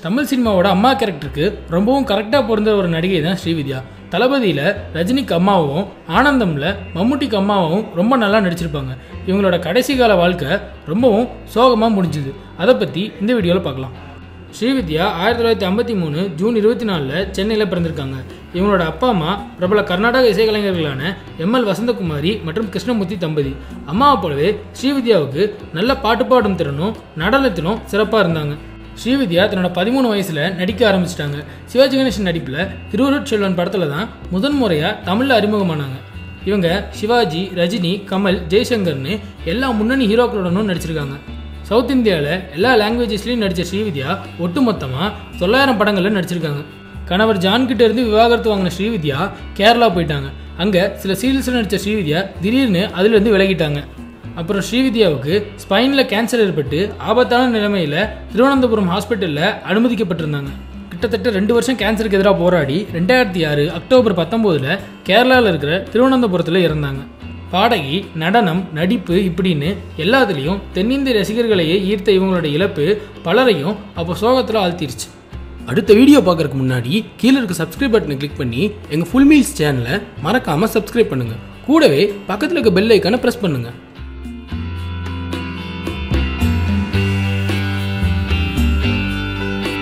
தமிழ் சினிமாவோட அம்மா கேரக்டருக்கு ரொம்பவும் கரெக்டாக பொருந்த ஒரு நடிகை தான் ஸ்ரீவித்யா தளபதியில் ரஜினிக்கு அம்மாவும் ஆனந்தமில் மம்முட்டிக்கு அம்மாவும் ரொம்ப நல்லா நடிச்சிருப்பாங்க இவங்களோட கடைசி கால வாழ்க்கை ரொம்பவும் சோகமாக முடிஞ்சுது அதை பற்றி இந்த வீடியோவில் பார்க்கலாம் ஸ்ரீவித்யா ஆயிரத்தி தொள்ளாயிரத்தி ஐம்பத்தி மூணு ஜூன் இருபத்தி நாலில் சென்னையில் பிறந்திருக்காங்க இவங்களோட அப்பா அம்மா பிரபல கர்நாடக இசைக்கலைஞர்களான எம்எல் வசந்தகுமாரி மற்றும் கிருஷ்ணமூர்த்தி தம்பதி அம்மாவை போலவே ஸ்ரீவித்யாவுக்கு நல்ல பாட்டு பாடும் திறனும் நடனத்திலும் சிறப்பாக இருந்தாங்க ஸ்ரீவித்யா தன்னோட பதிமூணு வயசில் நடிக்க ஆரம்பிச்சிட்டாங்க சிவாஜி கணேசன் நடிப்பில் திருவருட் செல்வன் படத்தில் தான் முதன் முறையாக தமிழில் அறிமுகமானாங்க இவங்க சிவாஜி ரஜினி கமல் ஜெய்சங்கர்னு எல்லா முன்னணி ஹீரோக்களுடனும் நடிச்சிருக்காங்க சவுத் இந்தியாவில் எல்லா லாங்குவேஜஸ்லையும் நடித்த ஸ்ரீவித்யா ஒட்டுமொத்தமாக தொள்ளாயிரம் படங்களில் நடிச்சிருக்காங்க கணவர் ஜான் கிட்ட இருந்து விவாகரத்து வாங்கின ஸ்ரீவித்யா கேரளா போயிட்டாங்க அங்கே சில சீரியல்ஸில் நடித்த ஸ்ரீவித்யா திடீர்னு அதிலிருந்து விலகிட்டாங்க அப்புறம் ஸ்ரீவித்யாவுக்கு ஸ்பைனில் கேன்சர் ஏற்பட்டு ஆபத்தான நிலைமையில் திருவனந்தபுரம் ஹாஸ்பிட்டலில் அனுமதிக்கப்பட்டிருந்தாங்க கிட்டத்தட்ட ரெண்டு வருஷம் கேன்சருக்கு எதிராக போராடி ரெண்டாயிரத்தி ஆறு அக்டோபர் பத்தொம்போதில் கேரளாவில் இருக்கிற திருவனந்தபுரத்தில் இறந்தாங்க பாடகி நடனம் நடிப்பு இப்படின்னு எல்லாத்துலேயும் தென்னிந்திய ரசிகர்களையே ஈர்த்த இவங்களோட இழப்பு பலரையும் அப்போ சோகத்தில் ஆழ்த்திருச்சு அடுத்த வீடியோ பார்க்கறதுக்கு முன்னாடி கீழே இருக்க சப்ஸ்கிரைப் பட்டனை கிளிக் பண்ணி எங்கள் ஃபுல் மீல்ஸ் சேனலை மறக்காமல் சப்ஸ்கிரைப் பண்ணுங்கள் கூடவே பக்கத்தில் இருக்க பெல் ஐக்கானை ப்ரெஸ் பண்ணுங்கள்